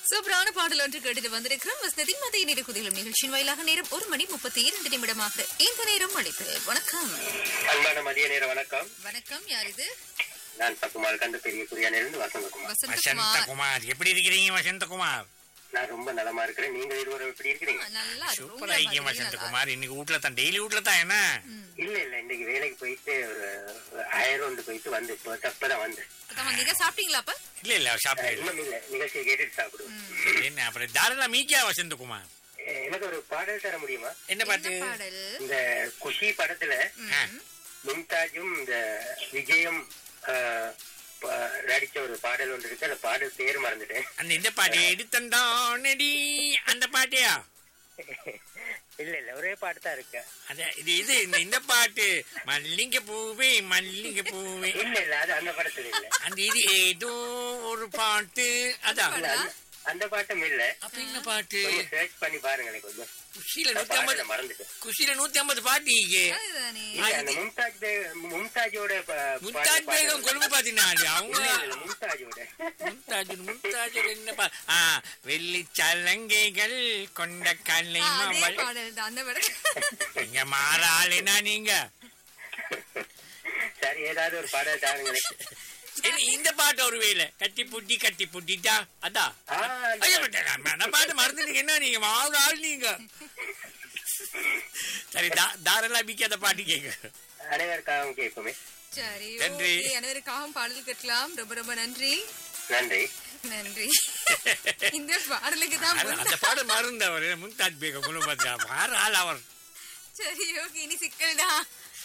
சூப்பரான பாடல் ஒன்று கேட்டுட்டு வந்திருக்கிறோம் வசதி மதிய நேர குதிகளும் நிகழ்ச்சியின் வாயிலாக நேரம் ஒரு மணி முப்பத்தி இரண்டு நிமிடமாக இந்த நேரம் அழைப்பு வணக்கம் அன்பான மதிய நேர வணக்கம் வணக்கம் யார் இது நான் சக்குமார் கண்டு பெரிய குறியானிலிருந்து வசந்தகுமார் வசந்தகுமார் வசந்தகுமார் எப்படி இருக்கிறீங்க வசந்தகுமார் நான் ரொம்ப நலமா இருக்கிறேன் நீங்க இருவரும் எப்படி இருக்கிறீங்க நல்லா இருக்கு. சூப்பரா இருக்கீங்க உங்களை மாதிரி நல்லா வசந்தகுமார் இன்னைக்கு வீட்ல தான் டெய்லி வீட்ல தான் என்ன இல்ல இல்ல இன்னைக்கு வேலைக்கு போயிட்டு ஒரு ஆயிரம் ஒன்று போயிட்டு வந்து இப்போ தப்பதான் வந்து இப்பதான் வந்தீங்க சாப்பிட்டீங்களா அப்ப இல்ல இல்ல அஹ், சாப்பிட்டு இன்னும் இல்ல நிகழ்ச்சியை கேட்டுட்டு சாப்பிடுவோம் என்ன அப்புறம் தாராள மீக்கியா வசந்தகுமார் அஹ், எனக்கு ஒரு பாடல் தர முடியுமா என்ன பாட்டு என்ன பாடல் இந்த குஷி படத்துல ஆ, மும்தாஜும் இந்த விஜயம் அஹ், ப- நடிச்ச ஒரு பாடல் ஒன்று இருக்கு அந்த பாடல் பேர் மறந்துட்டேன் அந்த இந்த பாட்டு எடுத்தந்தானடி அந்த பாட்டியா இல்ல இல்ல ஒரே பாட்டு தான் இருக்கு அத இது இது இந்த இந்த பாட்டு மல்லிகை பூவே மல்லிகை பூவே இல்ல இல்ல அது அந்த படத்துல இல்ல அந்த இது ஏதோ ஒரு பாட்டு அதான் இல்ல, அந்த- அந்த பாட்டும் இல்ல அப்ப என்ன பாட்டு கொஞ்சம் சர்ச் பண்ணி பாருங்களேன் கொஞ்சம் குஷியில அந்த நூத்தி ஐம்பது பாடலை மறந்துட்டேன் குஷியில நூத்தி ஐம்பது பாட்டு இங்கே அதுதானே இல்ல, அந்த மும்தாஜ் பே- மும்தாஜோட ப- மும்தாஜ் பாட்டு- பேகம் கொழும்பு பாத்தீங்கன்னா அவங்க இல்ல, இல்ல, மும்தாஜோட மும்தாஜ் மும்தாஜ் என்ன பா ஆ வெள்ளி சலங்கைகள் கொண்ட கல்லை ஆ, அதே மாவள் பாடல் தான் அந்த பாடல் நீங்க மாறாளுனா நீங்க சரி ஏதாவது ஒரு பாடல் தாருங்களேன் சரி, இந்த பாட்டு ஒரு வேலை கட்டி புட்டி கட்டி புட்டிட்டா அதான் ஆ, அந்த ஐயோ, பட் நான் நான் பாட்டு மறந்துட்டீங்க என்ன நீங்க மாவு ஆள் நீங்க சரி தா- தாராளம் பிக்காத பாட்டு கேட்க அனைவருக்காகவும் கேட்போமே சரி நன்றி. ஓகே அனைவருக்காகவும் பாடல் கேட்கலாம் ரொம்ப ரொம்ப நன்றி நன்றி நன்றி இந்த பாடலுக்கு தான் அது- அந்த பாட்டு மறந்தவர் மும்தாஜ் பேகம் கொழும்பு பாத்தீங்க மாற ஆள் அவர் சரி ஓகே இனி சிக்கல்டா